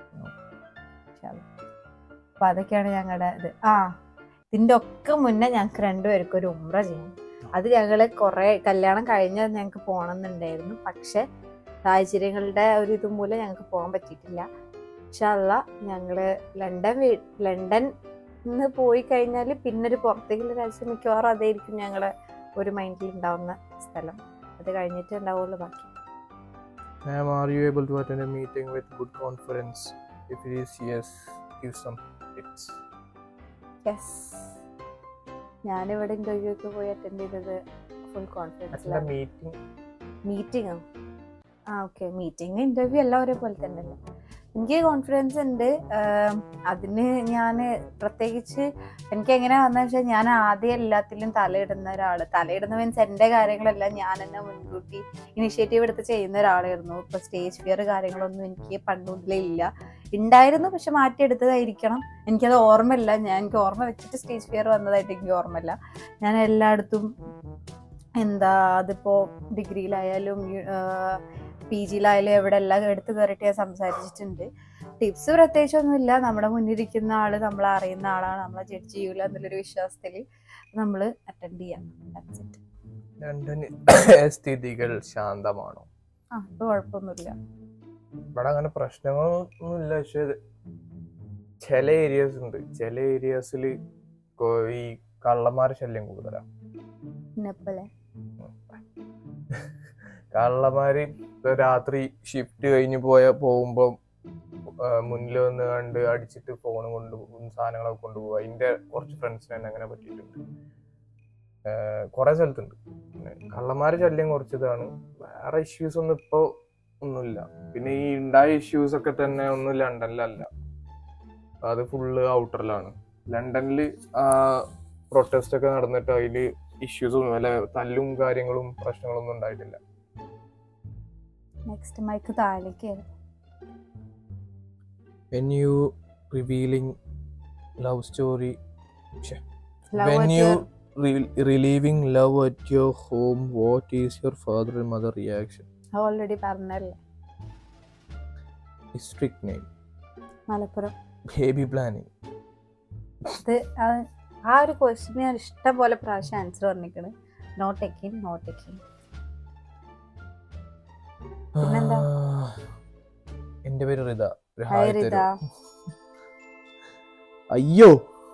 അപ്പൊ അതൊക്കെയാണ് ഞങ്ങളുടെ ഇത് ആ ഇതിന്റെ ഒക്കെ മുന്നേ ഞങ്ങൾക്ക് രണ്ടുപേർക്കും ഒരു ഉമ്ര ചെയ്യണം അത് ഞങ്ങള് കുറെ കല്യാണം കഴിഞ്ഞാൽ ഞങ്ങൾക്ക് പോകണമെന്നുണ്ടായിരുന്നു പക്ഷെ സാഹചര്യങ്ങളുടെ ഒരു ഇത് മൂലം ഞങ്ങൾക്ക് പോകാൻ പറ്റിയിട്ടില്ല പക്ഷെ അല്ല ഞങ്ങള് ലണ്ടൻ വീ ലണ്ടൻ നിന്ന് പോയി കഴിഞ്ഞാൽ പിന്നെ ഒരു പുറത്തേക്കുള്ള രാജ്യം മിക്കവാറും അതായിരിക്കും ഞങ്ങളെ ഒരു മൈൻഡിൽ ഉണ്ടാവുന്ന സ്ഥലം അത് കഴിഞ്ഞിട്ട് ഉണ്ടാവുള്ളൂ ബാക്കി Ma'am, are you able to attend a meeting with good conference? If it is yes, give some tips. Yes ഞാനിവിടെ ഇന്റർവ്യൂ ഒക്കെ പോയി അറ്റൻഡ് ചെയ്തത് ഫുൾ Attend a കോൺഫിഡൻസിലാണ് meeting. മീറ്റിംഗോ ആ ഓക്കെ മീറ്റിംഗ് ഇന്റർവ്യൂ എല്ലാം ഒരേപോലെ തന്നെയല്ലേ എനിക്ക് കോൺഫിഡൻസ് ഉണ്ട് ആം, അതിന് ഞാൻ പ്രത്യേകിച്ച് എനിക്ക് എങ്ങനെ വന്ന വെച്ചാൽ ഞാൻ ആദ്യം എല്ലാത്തിലും തലയിടുന്ന ഒരാൾ തലയിടുന്ന മീൻസ് എൻ്റെ കാര്യങ്ങളെല്ലാം ഞാൻ തന്നെ മുൻകൂട്ടി ഇനിഷ്യേറ്റീവ് എടുത്ത് ചെയ്യുന്ന ഒരാളായിരുന്നു ഇപ്പൊ സ്റ്റേജ് ഫിയർ കാര്യങ്ങളൊന്നും എനിക്ക് പണ്ട് മുതലേ ഇല്ല ഉണ്ടായിരുന്നു പക്ഷെ മാറ്റിയെടുത്തതായിരിക്കണം എനിക്കത് ഓർമ്മയില്ല ഞാൻ എനിക്ക് ഓർമ്മ വെച്ചിട്ട് സ്റ്റേജ് ഫിയർ വന്നതായിട്ട് എനിക്ക് ഓർമ്മയില്ല ഞാൻ എല്ലായിടത്തും എന്താ അതിപ്പോ ഡിഗ്രിയിലായാലും പി ജിയിലായാലും എവിടെ എല്ലാം എടുത്ത് കയറിയിട്ട് ഞാൻ സംസാരിച്ചിട്ടുണ്ട് ടിപ്സ് പ്രത്യേകിച്ചൊന്നുമില്ല നമ്മുടെ മുന്നിലിരിക്കുന്ന ആള് നമ്മളെ അറിയുന്ന ആളാണ് നമ്മളെ ജഡ്ജ് ചെയ്യൂല എന്നുള്ളൊരു വിശ്വാസത്തിൽ നമ്മൾ അറ്റൻഡ് ചെയ്യാം That's it. ലണ്ടന് സ്ഥിതികൾ ശാന്തമാണോ ആ ഇപ്പൊ കുഴപ്പമൊന്നുമില്ല ഇവിടെ അങ്ങനെ പ്രശ്നങ്ങളൊന്നുമില്ല പക്ഷെ ചില ഏരിയാസ് ഉണ്ട് ചില ഏരിയാസിൽ ഈ കള്ളന്മാരെ ശല്യം കൂടുതലാണ് പിന്നെപ്പോലെ കള്ളന്മാര് ഇപ്പൊ രാത്രി ഷിഫ്റ്റ് കഴിഞ്ഞ് പോയ പോകുമ്പോ മുന്നിൽ വന്ന് കണ്ട് അടിച്ചിട്ട് ഫോൺ കൊണ്ട് സാധനങ്ങളൊക്കെ കൊണ്ടുപോകുക അതിന്റെ കുറച്ച് ഫ്രണ്ട്സിന് തന്നെ അങ്ങനെ പറ്റിയിട്ടുണ്ട് കുറെ സ്ഥലത്തുണ്ട് പിന്നെ കള്ളന്മാര് ശല്യം കുറച്ചതാണ് വേറെ ഇഷ്യൂസ് ഒന്നും ഇപ്പൊ ഒന്നുമില്ല പിന്നെ ഈ ഉണ്ടായ ഇഷ്യൂസ് ഒക്കെ തന്നെ ഒന്നും ലണ്ടനിലല്ല അത് ഫുള്ള് ഔട്ടറിലാണ് ലണ്ടനിൽ പ്രൊട്ടസ്റ്റ് ഒക്കെ നടന്നിട്ട് അതില് ഇഷ്യൂസ് ഒന്നും അല്ല തല്ലും കാര്യങ്ങളും പ്രശ്നങ്ങളൊന്നും ഉണ്ടായിട്ടില്ല നെക്സ്റ്റ് മൈക്ക് താഴേക്ക് കയറും when you revealing love story Love when at you your- re- relieving love at your home what is your father and mother reaction already പറഞ്ഞല്ലേ strict name Malappuram baby planning അത് ആ- ആ ഒരു ക്വസ്റ്റിന് ഞാൻ ഇഷ്ടം പോലെ പ്രാവശ്യം ആൻസർ പറഞ്ഞിരിക്കണ് നോട്ട് ടേക്കിൻ നോട്ട് ടേക്കിൻ പിന്നെന്താ? Ah, എന്റെ പേര് റിത ഒരു ഹായ് ഹായ് റിത തരൂ അയ്യോ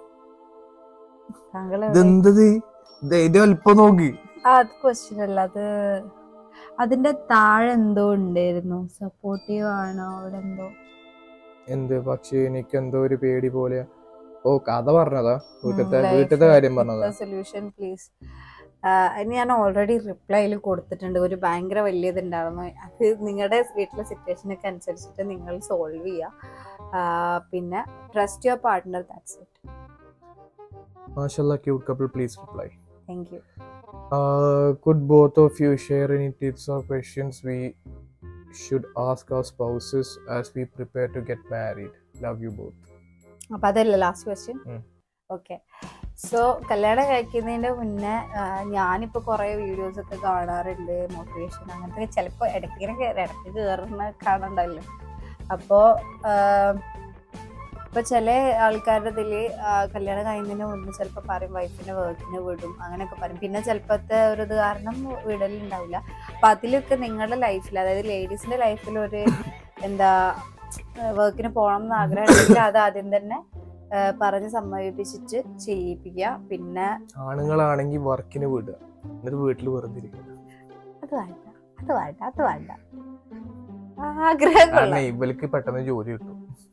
താങ്കൾ എവിടെ? ഇതെന്തത് ഇത് ഇത് അല്പം നോക്ക് ആ അത് ക്വസ്റ്റ്യൻ അല്ല അത് അതിന്റെ താഴെ എന്തോ ഉണ്ടായിരുന്നു സപ്പോർട്ടീവ് ആണോ അവിടെ എന്തോ എന്ത് പക്ഷേ എനിക്ക് എന്തോ ഒരു പേടി പോലെ ഓ കഥ പറഞ്ഞതാ വീട്ടത്തെ ഉം, life വീട്ടത്തെ കാര്യം പറഞ്ഞതാ സൊല്യൂഷൻ പ്ലീസ് അതിന് ഞാൻ ഓൾറെഡി റിപ്ലൈയിൽ കൊടുത്തിട്ടുണ്ട് ഒരു ഭയങ്കര വലിയത് ഉണ്ടായിരുന്നു അത് നിങ്ങളുടെ വീട്ടിലെ സിറ്റുവേഷനൊക്കെ അനുസരിച്ചിട്ട് നിങ്ങൾ സോൾവ് ചെയ്യുക ആ, പിന്നെ trust your partner that's it മാഷല്ല cute couple please reply thank you could both of you share any tips or questions we should ask our spouses as we prepare to get married love you both അപ്പൊ അതല്ലേ ലാസ്റ്റ് ക്വസ്റ്റ്യൻ ഉം. ഓക്കെ സോ കല്യാണം കഴിക്കുന്നതിന്റെ മുന്നേ ആ, ഞാനിപ്പോ കുറെ വീഡിയോസ് ഒക്കെ കാണാറുണ്ട് മോട്ടിവേഷൻ അങ്ങനത്തെ ചിലപ്പോ ഇടയ്ക്കിങ്ങനെ കേ- ഇടയ്ക്ക് കയറുന്ന കാണണ്ടല്ലോ അപ്പോ ഇപ്പൊ ചില ആൾക്കാരുടെ ഇതില് ആ, കല്യാണം കഴിയുന്നതിന് മുന്നേ ചിലപ്പോ പറയും വൈഫിനെ വീട്ടിന് വിടും അങ്ങനെയൊക്കെ പറയും പിന്നെ ചിലപ്പോഴത്തെ ഒരു ഇത് കാരണം വിടലുണ്ടാവില്ല അപ്പൊ അതിലൊക്കെ നിങ്ങളുടെ ലൈഫിൽ അതായത് ലേഡീസിന്റെ ലൈഫിൽ ഒരു എന്താ വർക്കിന് പോകണം എന്ന് ആഗ്രഹം ഉണ്ടെങ്കിൽ അത് ആദ്യം തന്നെ ആ, പറഞ്ഞ് സമ്മതിപ്പിച്ചിട്ട് ചെയ്യിപ്പിക്കുക പിന്നെ ആണുങ്ങളാണെങ്കിൽ വർക്കിന് വിടുക എന്നിട്ട് വീട്ടിൽ വെറുതെ ഇരിക്കുക അത് വേണ്ട അത് വേണ്ട അത് വേണ്ട ആഗ്രഹം കാരണം ഇവർക്ക് പെട്ടെന്ന് ജോലി കിട്ടും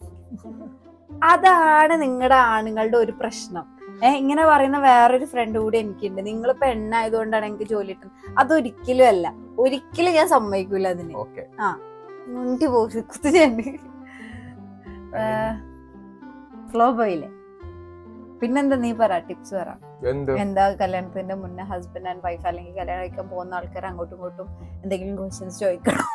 അതാണ് നിങ്ങളുടെ ആണുങ്ങളുടെ ഒരു പ്രശ്നം ഏ ഇങ്ങനെ പറയുന്ന വേറൊരു ഫ്രണ്ട് കൂടി എനിക്കുണ്ട് നിങ്ങൾ പെണ്ണായതുകൊണ്ടാണ് എനിക്ക് ജോലി കിട്ടുന്നത് അതൊരിക്കലും അല്ല ഒരിക്കലും ഞാൻ സമ്മതിക്കൂല അതിന് ഓക്കെ മുണ്ടി പോയി കുത്തു ഞാൻ ഫ്ലോ പോയില്ലേ പിന്നെന്താ നീ പറ ടിപ്സ് പറ എന്ത് എന്താ കല്യാണത്തിന്റെ മുന്നേ ഹസ്ബൻഡ് ആൻഡ് വൈഫ് അല്ലെങ്കിൽ കല്യാണം കഴിക്കാൻ പോകുന്ന ആൾക്കാർ അങ്ങോട്ടും ഇങ്ങോട്ടും എന്തെങ്കിലും ക്വസ്റ്റ്യൻസ് ചോദിക്കണോ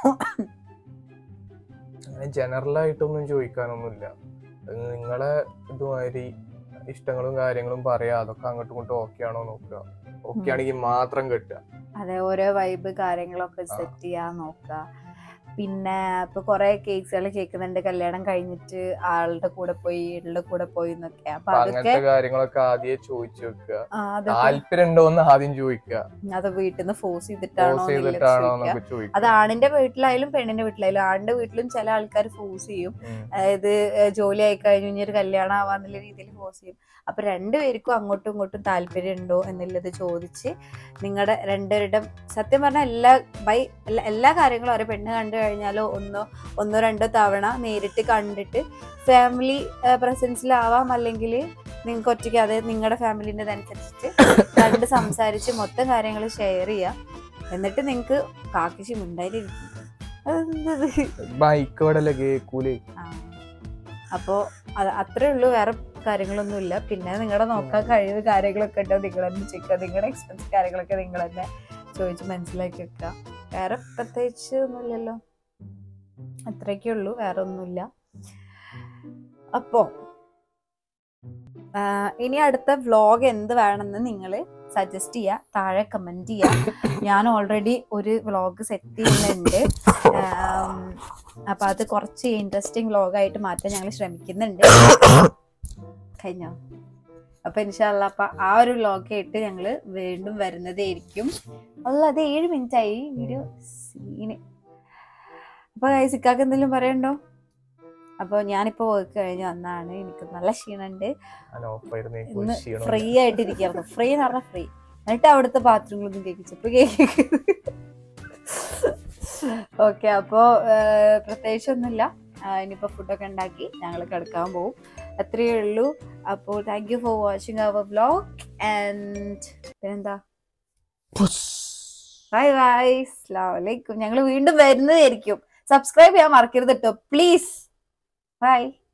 അങ്ങനെ ജനറൽ ആയിട്ടൊന്നും ചോദിക്കാനൊന്നുമില്ല അത് നിങ്ങളെ ഇതുമാതിരി ഇഷ്ടങ്ങളും കാര്യങ്ങളും പറയാ അതൊക്കെ അങ്ങോട്ടും ഇങ്ങോട്ടും ഓക്കെ ആണോ നോക്കുക ഓക്കെ ആണെങ്കിൽ മാത്രം കെട്ടുക അതെ ഓരോ വൈബ് കാര്യങ്ങളൊക്കെ സെറ്റ് ചെയ്യാൻ നോക്കുക പിന്നെ ഇപ്പൊ കൊറേ കേസുകൾ കേൾക്കുന്നുണ്ട് കല്യാണം കഴിഞ്ഞിട്ട് ആളുടെ കൂടെ പോയി ഇളുടെ കൂടെ പോയി എന്നൊക്കെ അപ്പൊ അപ്പൊ അതൊക്കെ അങ്ങനത്തെ കാര്യങ്ങളൊക്കെ ആദ്യം ചോദിച്ചു വെക്കുക ആ, അതൊക്കെ താല്പര്യം ഉണ്ടോ എന്ന് ആദ്യം ചോദിക്കുക അത് വീട്ടിൽ നിന്ന് ഫോഴ്സ് ചെയ്തിട്ടാണോ പോസ് എന്നുള്ളത് ചെയ്തിട്ടാണോ ചോദിക്കുക. എന്നൊക്കെ അത് ചോദിക്കുക ആണിന്റെ വീട്ടിലായാലും പെണ്ണിന്റെ വീട്ടിലായാലും ആണിന്റെ വീട്ടിലും ചില ആൾക്കാർ ഫോഴ്സ് ചെയ്യും ഉം. അതായത് ഏഹ് ജോലി ആയി കഴിഞ്ഞ് കഴിഞ്ഞാൽ ഒരു കല്യാണം ആവാന്നുള്ള രീതിയിൽ ഫോഴ്സ് ചെയ്യും അപ്പൊ രണ്ടുപേർക്കും അങ്ങോട്ടും ഇങ്ങോട്ടും താല്പര്യം ഉണ്ടോ എന്നുള്ളത് ചോദിച്ച് നിങ്ങളുടെ രണ്ടുപേരുടെ സത്യം പറഞ്ഞാൽ എല്ലാ ബൈ എല്ലാ എല്ലാ കാര്യങ്ങളും ഒരു പെണ്ണ് കണ്ടു കഴിഞ്ഞാലോ ഒന്നോ ഒന്നോ രണ്ടോ തവണ നേരിട്ട് കണ്ടിട്ട് ഫാമിലി പ്രസൻസിലാവാം അല്ലെങ്കിൽ നിങ്ങൾക്ക് ഒറ്റയ്ക്ക് അതായത് നിങ്ങളുടെ ഫാമിലിൻ്റെ അനുസരിച്ചിട്ട് കണ്ട് സംസാരിച്ച് മൊത്തം കാര്യങ്ങൾ ഷെയർ ചെയ്യാം എന്നിട്ട് നിങ്ങൾക്ക് കാക്കിശി മിണ്ടായിരിക്കും അതെന്തത് ബൈക്ക് ഇവിടെ അല്ലേ കേക്കൂലേ ആ. അപ്പോ അത് അത്രേ ഉള്ളൂ വേറെ കാര്യങ്ങളൊന്നുമില്ല പിന്നെ നിങ്ങളുടെ നോക്കാൻ കഴിവ് കാര്യങ്ങളൊക്കെ ഉണ്ടോ നിങ്ങൾ തന്നെ ചെയ്യുക നിങ്ങളുടെ എക്സ്പെൻസ് കാര്യങ്ങളൊക്കെ നിങ്ങൾ തന്നെ ചോദിച്ച് മനസ്സിലാക്കി വെക്കുക വേറെ പ്രത്യേകിച്ച് ഒന്നുമില്ലല്ലോ അത്രയൊക്കെ ഉള്ളൂ വേറെ ഒന്നുമില്ല അപ്പോ ആ, ഇനി അടുത്ത വ്ലോഗ് എന്ത് വേണമെന്ന് നിങ്ങൾ സജസ്റ്റ് ചെയ്യുക താഴെ കമന്റ് ചെയ്യുക ഞാൻ ഓൾറെഡി ഒരു വ്ലോഗ് സെറ്റ് ചെയ്യുന്നുണ്ട് ആം, അപ്പൊ അത് കുറച്ച് ഇൻട്രസ്റ്റിംഗ് വ്ലോഗായിട്ട് മാറ്റാൻ ഞങ്ങൾ ശ്രമിക്കുന്നുണ്ട് കഴിഞ്ഞോ അപ്പൊ ഇൻഷാല്ല അപ്പൊ ആ ഒരു വ്ലോഗ് ആയിട്ട് ഞങ്ങൾ വീണ്ടും വരുന്നതായിരിക്കും അല്ല അത് ഏഴ് മിനിറ്റ് ആയി വീഡിയോ സീന് അപ്പൊ സിക്കാക്ക് എന്തെങ്കിലും പറയണ്ടോ അപ്പൊ ഞാനിപ്പോ വർക്ക് കഴിഞ്ഞ് വന്നാണ് എനിക്ക് നല്ല ക്ഷീണുണ്ട് ഞാൻ ഓഫായിരുന്നു എനിക്ക് ഒരു ഇന്ന് ക്ഷീണം ഫ്രീ ആയിട്ട് ഇരിക്കായിരുന്നു ഫ്രീ എന്ന് പറഞ്ഞാൽ ഫ്രീ എന്നിട്ട് അവിടുത്തെ ബാത്റൂമിലൊന്നും കേൾക്കിച്ചപ്പോ കേൾക്കുന്നത് ഓക്കെ അപ്പോ പ്രത്യേകിച്ചൊന്നുമില്ല ആ, ഇനിയിപ്പോ ഫുഡൊക്കെ ഉണ്ടാക്കി ഞങ്ങൾ കിടക്കാൻ പോകും അത്രയേ ഉള്ളൂ അപ്പോൾ thank you for watching our vlog and പിന്നെന്താ ബൈ ബൈ അസ്ലാമലൈക്കും ഞങ്ങൾ വീണ്ടും വരുന്നതായിരിക്കും സബ്സ്ക്രൈബ് ചെയ്യാൻ മറക്കരുത് കേട്ടോ പ്ലീസ് ബൈ